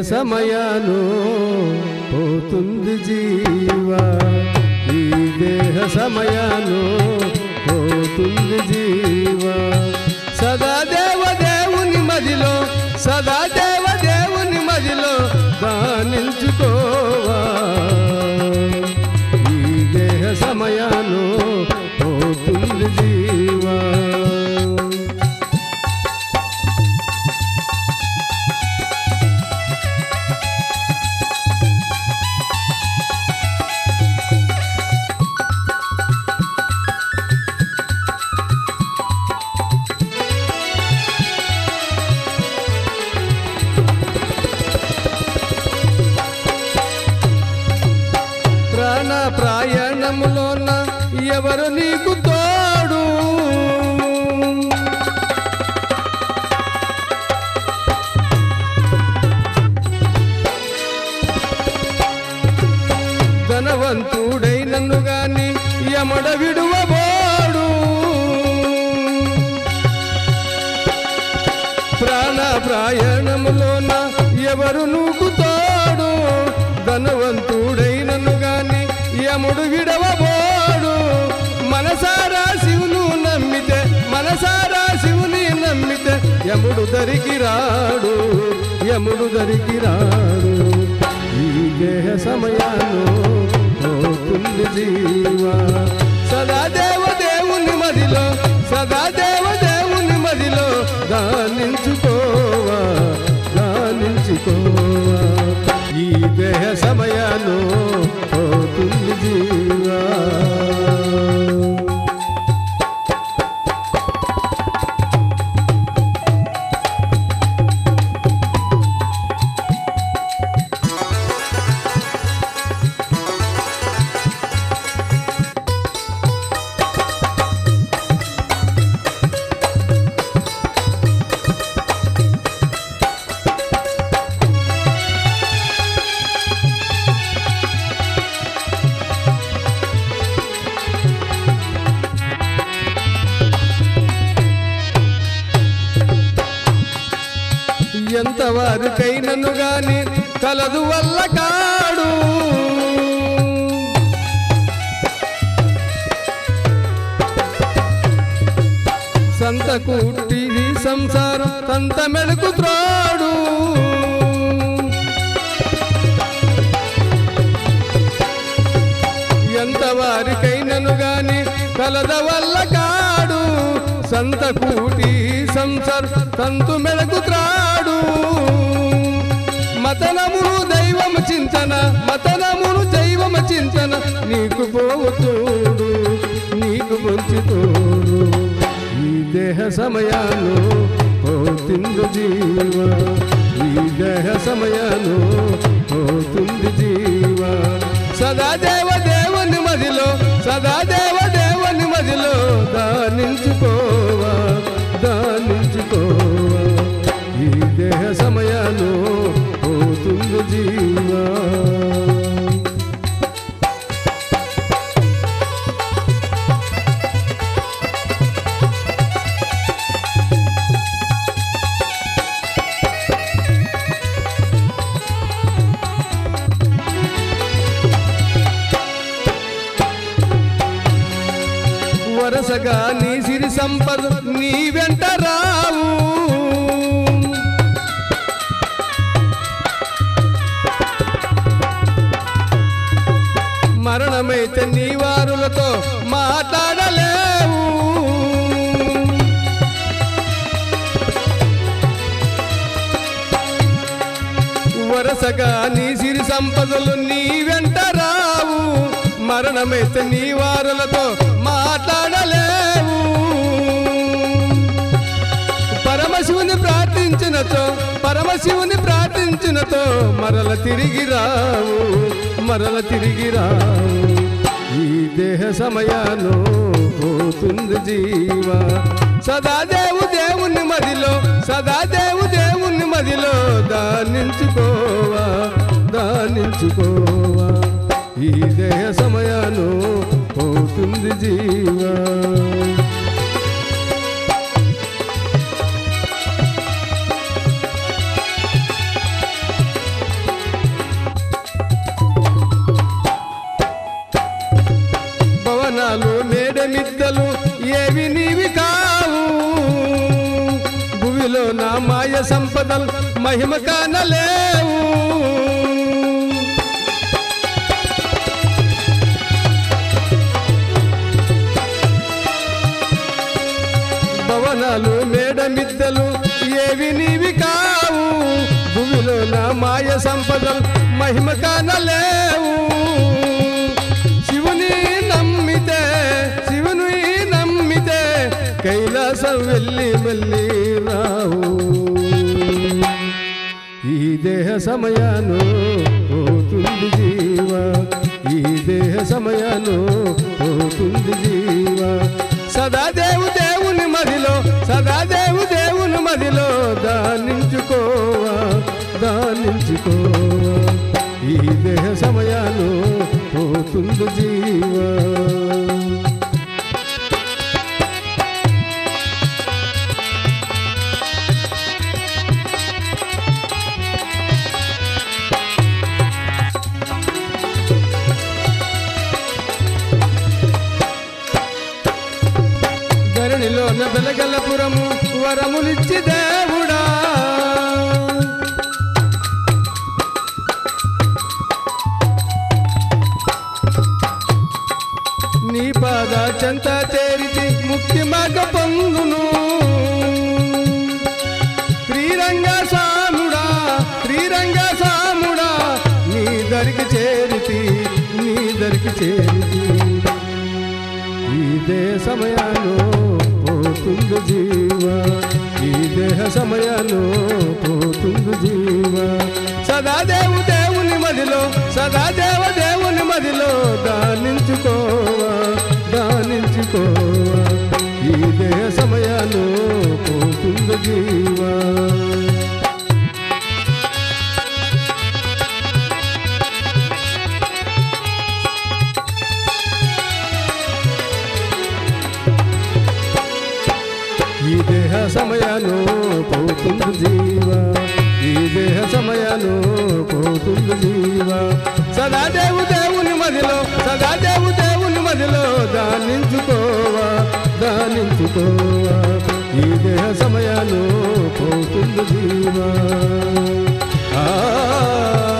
సమయాను పోతుంది జీవా ఈ దేహ సమయాను పోతుంది జీవా సదా దేవ దేవుని మదిలో సదా దేవ దేవుని మదిలో దానించుకోవా ఈ దేహ సమయాను పోతుంది జీవా ప్రాణ ప్రయాణములోన ఎవరు నీకు తోడు ధనవంతుడై నన్ను గాని యమడ విడువబోడు ప్రాణ ప్రయాణములోన ఎవరు నువ్వు తోడు ధనవంతుడైనను గాని యముడు విడవబోడు మనసారా శివును నమ్మితే మనసారా శివుని నమ్మితే యముడు దరికి రాడు యముడు దరికి రాడు ఈ దేహ సమయాను పోతుంది జీవా సదా దేవ దేవుని మదిలో సదా దేవ దేవుని మదిలో దానించుకోవా దానించుకోవా ఈ దేహ సమయాను పోతుంది జీవా ఎంత వారికైనను గాని కలదు వల్ల కాడు సంత కూటి సంసారం తంత మెడుకు త్రాడు ఎంత వారికైనను గాని కలద వల్ల కాడు సంత కూటి సంసార తంతు మెడకు త్రాడు మతనమును దైవము చింతన మతనమును దైవము చింతన నీకు పోవుతోడు నీకు పొంచుతోడు ఈ దేహ సమయాలు పోతుంది జీవ ఈ దేహ సమయాలు పోతుంది జీవ సదా దేవ దేవుని మదిలో సదా దేవ దేవుని మదిలో దానించుకోవా దానించుకోవా ఈ దేహ సమయాలు పోతుంది జీవా వరసగా నీ సిరి సంపద నీ వెంట రావు మరణమైతే నీ వారులతో మాట్లాడలేవు వరసగా నీ సిరి సంపదలు నీ వెంట రావు మరణమైతే నీ వారులతో మాట్లాడలేవు పరమశివుని ప్రార్థించినతో పరమశివుని ప్రార్థించినతో మరల తిరిగి రావు మరల తిరిగి రావు ఈ దేహ సమయాను పోతుంది జీవా సదాదేవు దేవుని మదిలో సదాదేవు దేవుని మదిలో దానించుకోవా దానించుకోవా ఈ దేహ సమయాను పోతుంది జీవా మేడమిద్దలు ఏవి నీవి కావు భువిలో నా మాయ సంపదలు మహిమ కానలేవు భవనాలు మేడమిద్దలు ఏవి నీవి కావు భూమిలో నా మాయ సంపదలు మహిమ కానలేవు శివుని నమ్మితే శివుని నమ్మితే కైలాసం వెళ్ళి మళ్ళీ రావు ఈ దేహ సమయాను పోతుంది జీవ ఈ దేహ సమయాను పోతుంది జీవ సదాదేవు దేవుని మదిలో సదాదేవు దేవుని మదిలో దానించుకోవా దానించుకోవా ఈ దేహ సమయాను పోతుంది జీవా ధరణిలోన వెలగలపురము వరములిచ్చి దేవుడా నీ పాద చెంత చేరితి ముక్తి మార్గ పొందును శ్రీరంగ సాముడా శ్రీరంగ సాముడా నీ దరికి చేరితి నీ దరికి చేరితి ఈ దేహ సమయాను పోతుంది జీవ ఈ దేహ సమయాను పోతుంది జీవ సదాదేవు దేవుని మదిలో సదాదేవ దేవుని మదిలో దానించుకోవా దానించుకోవా ఈ దేహ సమయాను పోతుంది జీవా ఈ దేహ సమయాను పోతుంది జీవ ఈ దేహ సమయాను పోతుంది జీవ సదాదేవు దేవుని మదిలో సదాదేవు దేవుని మదిలో దానించుకోవా దానించుకోవా ఈ దేహ సమయాను పోతుంది జీవ ఆ